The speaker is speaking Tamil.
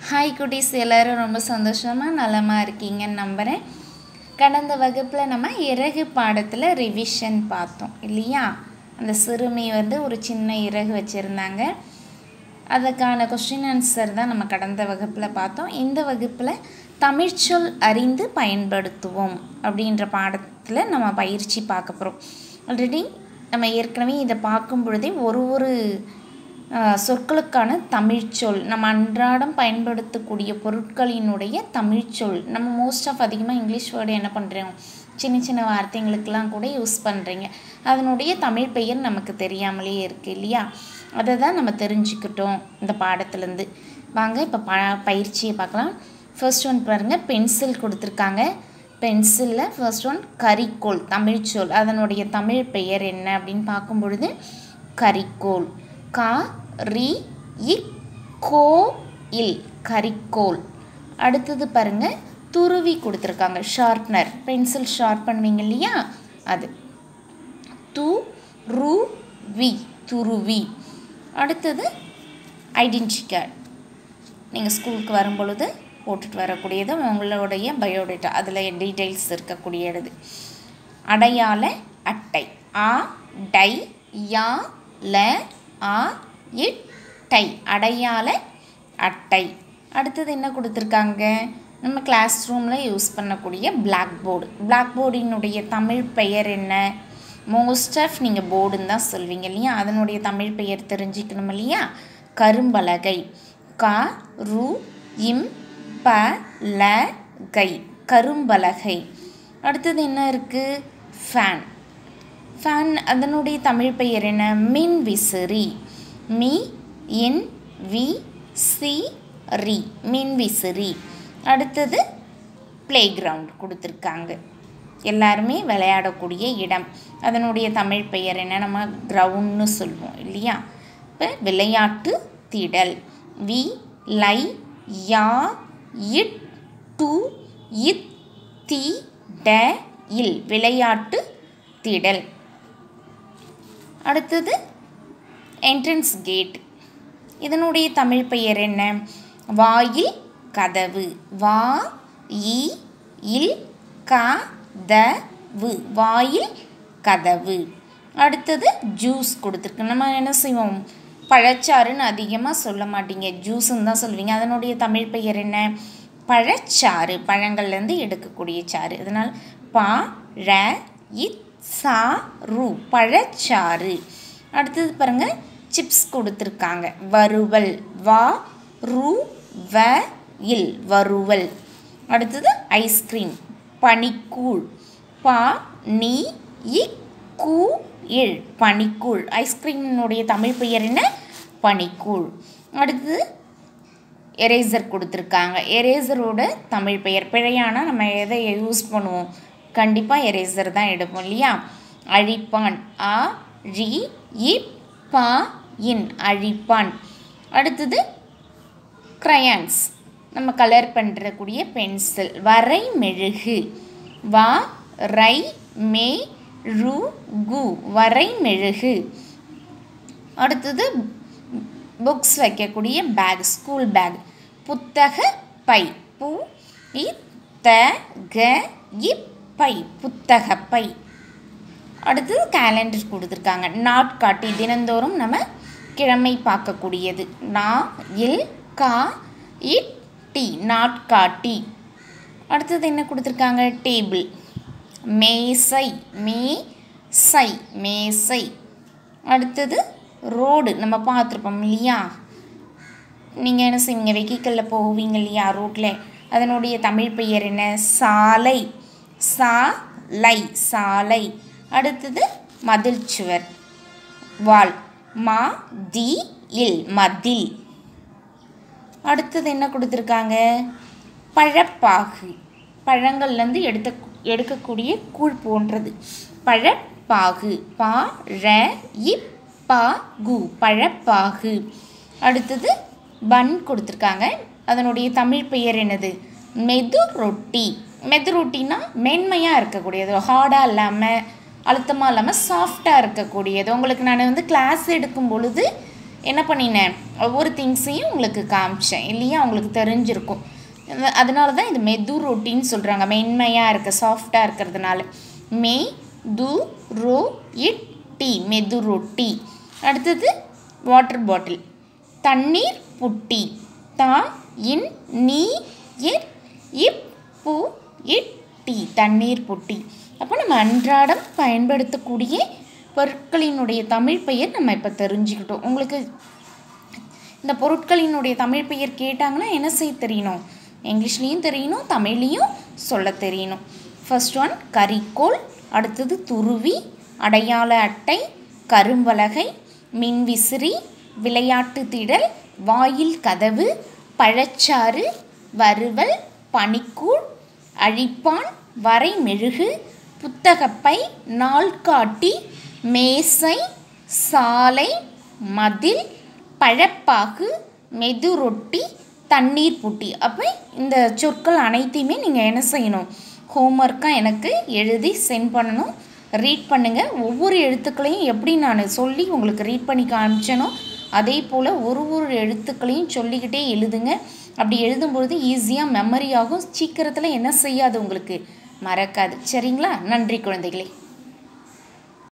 ஹாய் குட்டீஸ் எல்லோரும் ரொம்ப சந்தோஷமாக நலமாக இருக்கீங்கன்னு நம்புகிறேன் கடந்த வகுப்பில் நம்ம இறகு பாடத்தில் ரிவிஷன் பார்த்தோம் இல்லையா அந்த சிறுமி வந்து ஒரு சின்ன இறகு வச்சுருந்தாங்க அதுக்கான கொஸ்டின் ஆன்சர் தான் நம்ம கடந்த வகுப்பில் பார்த்தோம் இந்த வகுப்பில் தமிழ்ச்சொல் அறிந்து பயன்படுத்துவோம் அப்படின்ற பாடத்தில் நம்ம பயிற்சி பார்க்க போகிறோம் ஆல்ரெடி நம்ம ஏற்கனவே இதை பார்க்கும் பொழுதே ஒரு ஒரு ஆஹ், சொற்களுக்கான தமிழ்ச்சொல் நம்ம அன்றாடம் பயன்படுத்தக்கூடிய பொருட்களினுடைய தமிழ்ச்சொல் நம்ம மோஸ்ட் ஆஃப் அதிகமாக இங்கிலீஷ் வேர்டு என்ன பண்ணுறோம் சின்ன சின்ன வார்த்தைங்களுக்கெல்லாம் கூட யூஸ் பண்ணுறீங்க அதனுடைய தமிழ் பெயர் நமக்கு தெரியாமலே இருக்குது இல்லையா அதை தான் நம்ம தெரிஞ்சுக்கிட்டோம் இந்த பாடத்துலேருந்து வாங்க இப்போ ப பயிற்சியை பார்க்கலாம் ஃபர்ஸ்ட் ஒன் பாருங்கள் பென்சில் கொடுத்துருக்காங்க பென்சிலில் ஃபர்ஸ்ட் ஒன் கரிக்கோல் தமிழ்ச்சொல் அதனுடைய தமிழ் பெயர் என்ன அப்படின்னு பார்க்கும் பொழுது கரிக்கோல் கா ரி இ கோ இல் கரிக்கோல் அடுத்தது பாருங்க துருவி கொடுத்துருக்காங்க ஷார்ப்னர் பென்சில் ஷார்ப் பண்ணுவீங்க இல்லையா அது து ரு வி துருவி அடுத்தது ஐடென்டி கார்டு நீங்கள் ஸ்கூலுக்கு வரும் பொழுது போட்டுட்டு வரக்கூடியது உங்களுடைய பயோடேட்டா அதில் டீட்டெயில்ஸ் இருக்கக்கூடியது அடையாள அட்டை ஆ டை யா ல ஆ இட் டை அடையாள அட்டை அடுத்தது என்ன கொடுத்துருக்காங்க நம்ம கிளாஸ் ரூமில் யூஸ் பண்ணக்கூடிய பிளாக் போர்டு பிளாக் போர்டினுடைய தமிழ் பெயர் என்ன மோஸ்ட் ஆஃப் நீங்கள் போர்டுன்னு தான் சொல்வீங்க இல்லையா அதனுடைய தமிழ் பெயர் தெரிஞ்சுக்கணும் இல்லையா கரும்பலகை க ரு இம் ப ல கை கரும்பலகை அடுத்தது என்ன இருக்குது ஃபேன் ஃபேன் அதனுடைய தமிழ் பெயர் என்ன மின் விசிறி மி இன் வி சி ரி மின் விசிறி அடுத்தது ப்ளே கிரவுண்ட் கொடுத்துருக்காங்க எல்லாருமே விளையாடக்கூடிய இடம் அதனுடைய தமிழ் பெயர் என்ன நம்ம கிரவுண்ட்னு சொல்லுவோம் இல்லையா இப்போ விளையாட்டு திடல் வி லை யா இட் டு இத் தி ட இல் விளையாட்டு திடல் அடுத்தது என்ட்ரன்ஸ் கேட் இதனுடைய தமிழ் பெயர் என்ன வாயில் கதவு வா இ இல் க த வு வாயில் கதவு அடுத்தது ஜூஸ் கொடுத்துருக்கு நம்ம என்ன செய்வோம் பழச்சாறுன்னு அதிகமாக சொல்ல மாட்டீங்க ஜூஸுன்னு தான் சொல்லுவீங்க அதனுடைய தமிழ் பெயர் என்ன பழச்சாறு பழங்கள்லேருந்து எடுக்கக்கூடிய சாறு அதனால் பா ர இத் சா ரு பழச்சாறு அடுத்தது பாருங்கள் சிப்ஸ் கொடுத்துருக்காங்க வறுவல் வா ரு வ இல் வறுவல் அடுத்தது ஐஸ்கிரீம் பனிக்கூழ் பா நீ இ கூ இல் பனிக்கூழ் ஐஸ்கிரீமினுடைய தமிழ் பெயர் என்ன பனிக்கூழ் அடுத்தது எரேசர் கொடுத்துருக்காங்க எரேசரோட தமிழ் பெயர் பிழையானா நம்ம எதை யூஸ் பண்ணுவோம் கண்டிப்பாக எரேசர் தான் எடுப்போம் இல்லையா அழிப்பான் ஆ ரி இ பா இன் அழிப்பான் அடுத்தது க்ரையான்ஸ் நம்ம கலர் பண்ணுறக்கூடிய பென்சில் வரை மெழுகு வா ரை மே ரு கு வரை மெழுகு அடுத்தது புக்ஸ் வைக்கக்கூடிய பேக் ஸ்கூல் பேக் புத்தக பை பு இ த க இ பை புத்தக பை அடுத்தது கேலண்டர் கொடுத்துருக்காங்க நாட்காட்டி தினந்தோறும் நம்ம கிழமை பார்க்கக்கூடியது நா இல் கா இட் டி நாட்காட்டி அடுத்தது என்ன கொடுத்துருக்காங்க டேபிள் மேசை மே சை மேசை அடுத்தது ரோடு நம்ம பார்த்துருப்போம் இல்லையா நீங்கள் என்ன செய்வீங்க வெஹிக்கிளில் போவீங்க இல்லையா ரோட்டில் அதனுடைய தமிழ் பெயர் என்ன சாலை சாலை சாலை அடுத்தது மதில் சுவர் வால் மா தி இல் மதில் அடுத்தது என்ன கொடுத்துருக்காங்க பழப்பாகு பழங்கள்லேருந்து எடுத்த எடுக்கக்கூடிய கூழ் போன்றது பழப்பாகு பா ர இ பா கு பழப்பாகு அடுத்தது பன் கொடுத்துருக்காங்க அதனுடைய தமிழ் பெயர் என்னது மெது ரொட்டி மெது ரொட்டினா மென்மையாக இருக்கக்கூடியது ஹார்டாக இல்லாமல் அழுத்தமாக இல்லாமல் சாஃப்டாக இருக்கக்கூடியது உங்களுக்கு நான் வந்து கிளாஸ் எடுக்கும் பொழுது என்ன பண்ணினேன் ஒவ்வொரு திங்ஸையும் உங்களுக்கு காமிச்சேன் இல்லையா உங்களுக்கு தெரிஞ்சிருக்கும் இது- அதனால தான் இது மெது ரொட்டின்னு சொல்கிறாங்க மென்மையாக இருக்க சாஃப்டாக இருக்கிறதுனால மெ து ரோ இட் டீ மெது ரொட்டி அடுத்தது வாட்டர் பாட்டில் தண்ணீர் புட்டி தா இன் நீ இர் இப் பு இட் டீ தண்ணீர் புட்டி அப்போ நம்ம அன்றாடம் பயன்படுத்தக்கூடிய பொருட்களினுடைய தமிழ் பெயர் நம்ம இப்போ தெரிஞ்சுக்கிட்டோம் உங்களுக்கு இந்த பொருட்களினுடைய தமிழ் பெயர் கேட்டாங்கன்னா என்ன செய்ய தெரியணும் இங்கிலீஷ்லேயும் தெரியணும் தமிழ்லேயும் சொல்ல தெரியணும் ஃபர்ஸ்ட் ஒன் கரிக்கோல் அடுத்தது துருவி அடையாள அட்டை கரும்பலகை மின்விசிறி விளையாட்டு திடல் வாயில் கதவு பழச்சாறு வறுவல் பனிக்கூழ் அழிப்பான் வரைமெழுகு புத்தகப்பை நாள்காட்டி மேசை சாலை மதில் பழப்பாகு மெது ரொட்டி தண்ணீர் புட்டி அப்போ இந்த சொற்கள் அனைத்தையுமே நீங்கள் என்ன செய்யணும் ஹோம்ஒர்க்காக எனக்கு எழுதி சென்ட் பண்ணணும் ரீட் பண்ணுங்கள் ஒவ்வொரு எழுத்துக்களையும் எப்படி நான் சொல்லி உங்களுக்கு ரீட் பண்ணி காமிச்சேனோ அதே போல் ஒரு ஒரு எழுத்துக்களையும் சொல்லிக்கிட்டே எழுதுங்க அப்படி எழுதும்பொழுது ஈஸியாக மெமரி ஆகும் சீக்கிரத்தில் என்ன செய்யாது உங்களுக்கு மறக்காது சரிங்களா நன்றி குழந்தைகளே